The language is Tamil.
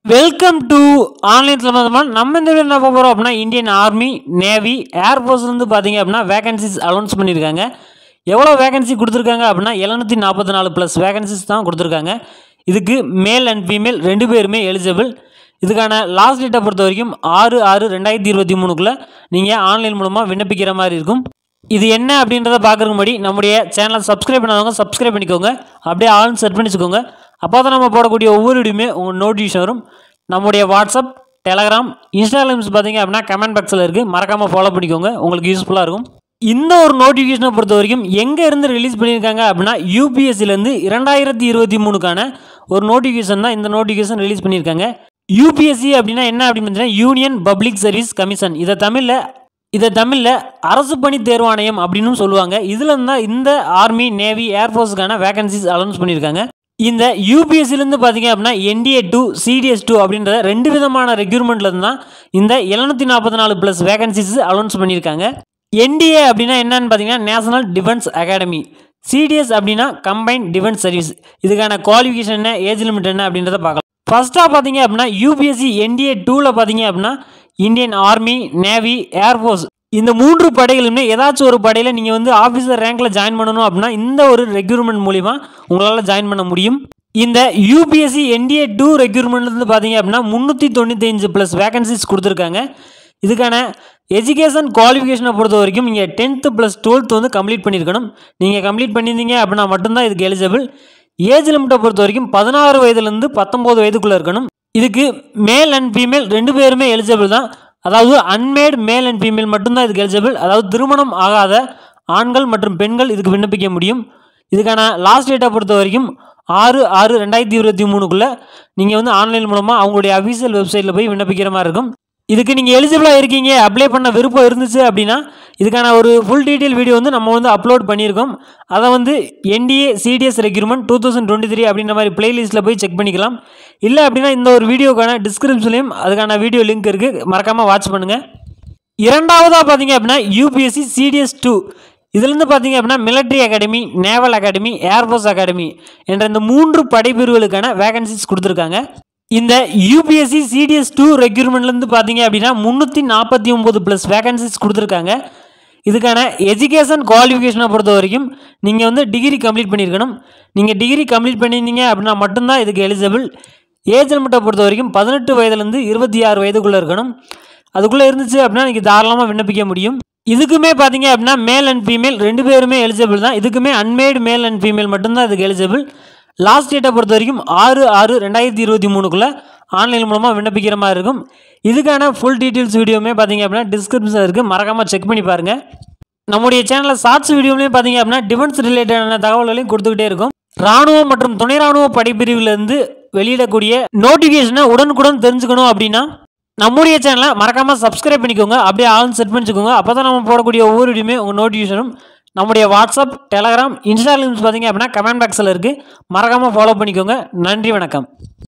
வெல்கம் டு ஆன்லைன் சம்மந்தமாக நம்ம இந்த வீடியோ என்ன பார்க்க போகிறோம் அப்படின்னா இந்தியன் ஆர்மி நேவி ஏர்ஃபோர்ஸ்லேருந்து பார்த்தீங்க அப்படின்னா வேகன்சிஸ் அனௌன்ஸ் பண்ணியிருக்காங்க எவ்வளோ வேகன்சி கொடுத்துருக்காங்க அப்படின்னா எழுநூற்றி நாற்பத்தி நாலு ப்ளஸ் வேகன்சிஸ் தான் கொடுத்துருக்காங்க இதுக்கு மேல் அண்ட் ஃபீமேல் ரெண்டு பேருமே எலிஜிபிள் இதுக்கான லாஸ்ட் டேட்டை பொறுத்த வரைக்கும் ஆறு ஆறு ரெண்டாயிரத்தி இருபத்தி மூணுக்குள்ளே நீங்கள் ஆன்லைன் மூலமாக விண்ணப்பிக்கிற மாதிரி இருக்கும் இது என்ன அப்படின்றத பார்க்குறதுக்கு முன்னாடி நம்முடைய சேனலை சப்ஸ்கிரைப் பண்ணாதவங்க சப்ஸ்கிரைப் பண்ணிக்கோங்க அப்படியே ஆன் செட் பண்ணி வச்சுக்கோங்க அப்போ தான் நம்ம போடக்கூடிய ஒவ்வொரு வீடியோமே உங்கள் நோட்டிஃபிகேஷன் வரும் நம்முடைய வாட்ஸ்அப் டெலகிராம் இன்ஸ்டாகிராம்ஸ் பார்த்தீங்க அப்படின்னா கமெண்ட் பாக்ஸில் இருக்குது மறக்காமல் ஃபாலோ பண்ணிக்கோங்க உங்களுக்கு யூஸ்ஃபுல்லாக இருக்கும் இந்த ஒரு நோட்டிஃபிகேஷனை பொறுத்த வரைக்கும் எங்கே இருந்து ரிலீஸ் பண்ணியிருக்காங்க அப்படின்னா யூபிஎஸ்சிலேருந்து இரண்டாயிரத்தி இருபத்தி மூணுக்கான ஒரு நோட்டிஃபிகேஷன் தான் இந்த நோட்டிஃபிகேஷன் ரிலீஸ் பண்ணியிருக்காங்க யூபிஎஸ்சி அப்படின்னா என்ன அப்படின்னு பார்த்தீங்கன்னா யூனியன் பப்ளிக் சர்வீஸ் கமிஷன் இதை தமிழில் இதை தமிழில் அரசு பணி தேர்வாணையம் அப்படின்னு சொல்லுவாங்க இதில் தான் இந்த ஆர்மி நேவி ஏர்ஃபோர்ஸுக்கான வேகன்சிஸ் அனௌன்ஸ் பண்ணியிருக்காங்க இந்த யூபிஎஸ்சிலேருந்து பார்த்தீங்க அப்படின்னா என்டிஏ டூ சிடிஎஸ் டூ அப்படின்ற ரெண்டு விதமான ரெக்யூர்மெண்ட்லேருந்து தான் இந்த எழுநூற்றி நாற்பத்தி நாலு ப்ளஸ் வேகன்சிஸ் அனௌன்ஸ் பண்ணியிருக்காங்க என்டிஏ அப்படின்னா என்னன்னு பார்த்தீங்கன்னா நேஷனல் டிஃபென்ஸ் அகாடமி சிடிஎஸ் அப்படின்னா கம்பைன்ட் டிஃபென்ஸ் சர்வீஸ் இதுக்கான குவாலிஃபிகேஷன் என்ன ஏஜ் லிமிட் என்ன அப்படின்றத பார்க்கலாம் ஃபஸ்ட்டாக பார்த்தீங்க அப்படின்னா யூபிஎஸ்சி என்டிஏ டூவில் பார்த்தீங்க அப்படின்னா இந்தியன் ஆர்மி நேவி ஏர்ஃபோர்ஸ் இந்த மூன்று படைகளுமே ஏதாச்சும் ஒரு படையில் நீங்கள் வந்து ஆஃபீஸர் ரேங்க்கில் ஜாயின் பண்ணணும் அப்படின்னா இந்த ஒரு ரெக்யூர்மெண்ட் மூலிமா உங்களால் ஜாயின் பண்ண முடியும் இந்த யூபிஎஸ்சி என்டிஏ டூ ரெக்யூர்மெண்ட்லேருந்து பார்த்தீங்க அப்படின்னா முந்நூற்றி தொண்ணூத்தஞ்சு ப்ளஸ் வேகன்சிஸ் கொடுத்துருக்காங்க இதுக்கான எஜுகேஷன் குவாலிஃபிகேஷனை பொறுத்த வரைக்கும் நீங்கள் டென்த்து ப்ளஸ் டுவெல்த் வந்து கம்ப்ளீட் பண்ணியிருக்கணும் நீங்கள் கம்ப்ளீட் பண்ணியிருந்தீங்க அப்படின்னா மட்டும்தான் இதுக்கு எலிஜிபிள் ஏஜ் லிமிட்டை பொறுத்த வரைக்கும் பதினாறு வயதுலேருந்து பத்தொம்போது வயதுக்குள்ளே இருக்கணும் இதுக்கு மேல் அண்ட் ஃபீமேல் ரெண்டு பேருமே எலிஜிபிள் தான் அதாவது அன்மேட் மேல் அண்ட் ஃபீமேல் மட்டும்தான் இதுக்கு எலிஜிபிள் அதாவது திருமணம் ஆகாத ஆண்கள் மற்றும் பெண்கள் இதுக்கு விண்ணப்பிக்க முடியும் இதுக்கான லாஸ்ட் டேட்டை பொறுத்த வரைக்கும் ஆறு ஆறு ரெண்டாயிரத்தி இருபத்தி மூணுக்குள்ளே நீங்கள் வந்து ஆன்லைன் மூலமாக அவங்களுடைய அஃபீஷியல் வெப்சைட்டில் போய் விண்ணப்பிக்கிற மாதிரி இருக்கும் இதுக்கு நீங்கள் எலிஜிபிளாக இருக்கீங்க அப்ளை பண்ண விருப்பம் இருந்துச்சு அப்படின்னா இதுக்கான ஒரு ஃபுல் டீட்டெயில் வீடியோ வந்து நம்ம வந்து அப்லோட் பண்ணியிருக்கோம் அதை வந்து NDA CDS requirement two thousand twenty three அப்படின்ற மாதிரி பிளேலிஸ்ட்டில் போய் செக் பண்ணிக்கலாம் இல்லை அப்படின்னா இந்த ஒரு வீடியோக்கான டிஸ்கிரிப்ஷன்லேயும் அதுக்கான வீடியோ லிங்க் இருக்குது மறக்காமல் வாட்ச் பண்ணுங்கள் இரண்டாவதாக பார்த்தீங்க அப்படின்னா யூபிஎஸ்சி சிடிஎஸ் டூ இதுலேருந்து பார்த்தீங்க அப்படின்னா Military Academy Naval Academy Air Force Academy என்ற இந்த மூன்று படைப்பிரிவுகளுக்கான வேகன்சிஸ் கொடுத்துருக்காங்க இந்த யூபிஎஸ்சி சிடிஎஸ் டூ ரெக்யூர்மெண்ட்லேருந்து பார்த்தீங்க அப்படின்னா முந்நூற்றி நாற்பத்தி ஒம்பது ப்ளஸ் வேகன்சிஸ் கொடுத்துருக்காங்க இதுக்கான எஜுகேஷன் குவாலிஃபிகேஷனை பொறுத்த வரைக்கும் நீங்கள் வந்து டிகிரி கம்ப்ளீட் பண்ணியிருக்கணும் நீங்கள் டிகிரி கம்ப்ளீட் பண்ணியிருந்தீங்க அப்படின்னா மட்டும்தான் இதுக்கு எலிஜிபிள் ஏஜ் லிமிட்டை பொறுத்த வரைக்கும் பதினெட்டு வயதுலேருந்து இருபத்தி ஆறு வயதுக்குள்ளே இருக்கணும் அதுக்குள்ளே இருந்துச்சு அப்படின்னா நீங்கள் தாராளமாக விண்ணப்பிக்க முடியும் இதுக்குமே பார்த்தீங்க அப்படின்னா மேல் அண்ட் ஃபீமேல் ரெண்டு பேருமே எலிஜிபிள் தான் இதுக்குமே அன்மேடு மேல் அண்ட் ஃபீமேல் மட்டும்தான் இதுக்கு எலிஜிபிள் லாஸ்ட் டேட்டை பொறுத்த வரைக்கும் ஆறு ஆறு ரெண்டாயிரத்தி இருபத்தி மூணுக்குள்ளே ஆன்லைன் மூலமாக விண்ணப்பிக்கிற மாதிரி இருக்கும் இதுக்கான ஃபுல் டீட்டெயில்ஸ் வீடியோமே பார்த்தீங்க அப்படின்னா டிஸ்கிரிப்ஷன் இருக்குது மறக்காமல் செக் பண்ணி பாருங்கள் நம்முடைய சேனலில் ஷார்ட்ஸ் வீடியோலையும் பார்த்தீங்க அப்படின்னா டிஃபென்ஸ் ரிலேட்டடான தகவல்களையும் கொடுத்துக்கிட்டே இருக்கும் ராணுவம் மற்றும் துணை ராணுவ படைப்பிரிவிலிருந்து வெளியிடக்கூடிய நோட்டிஃபிகேஷனை உடனுக்குடன் தெரிஞ்சுக்கணும் அப்படின்னா நம்முடைய சேனலை மறக்காமல் சப்ஸ்கிரைப் பண்ணிக்கோங்க அப்படியே ஆன் செட் பண்ணிச்சுக்கோங்க அப்போ தான் நம்ம போடக்கூடிய ஒவ்வொரு வீடியோமே உங்கள் நோட்டிஃபிகேஷனும் நம்முடைய வாட்ஸ்அப் டெலகிராம் இன்ஸ்டாகிராம்ஸ் பார்த்தீங்க அப்படின்னா கமெண்ட் பாக்ஸில் இருக்குது மறக்காமல் ஃபாலோ பண்ணிக்கோங்க நன்றி வணக்கம்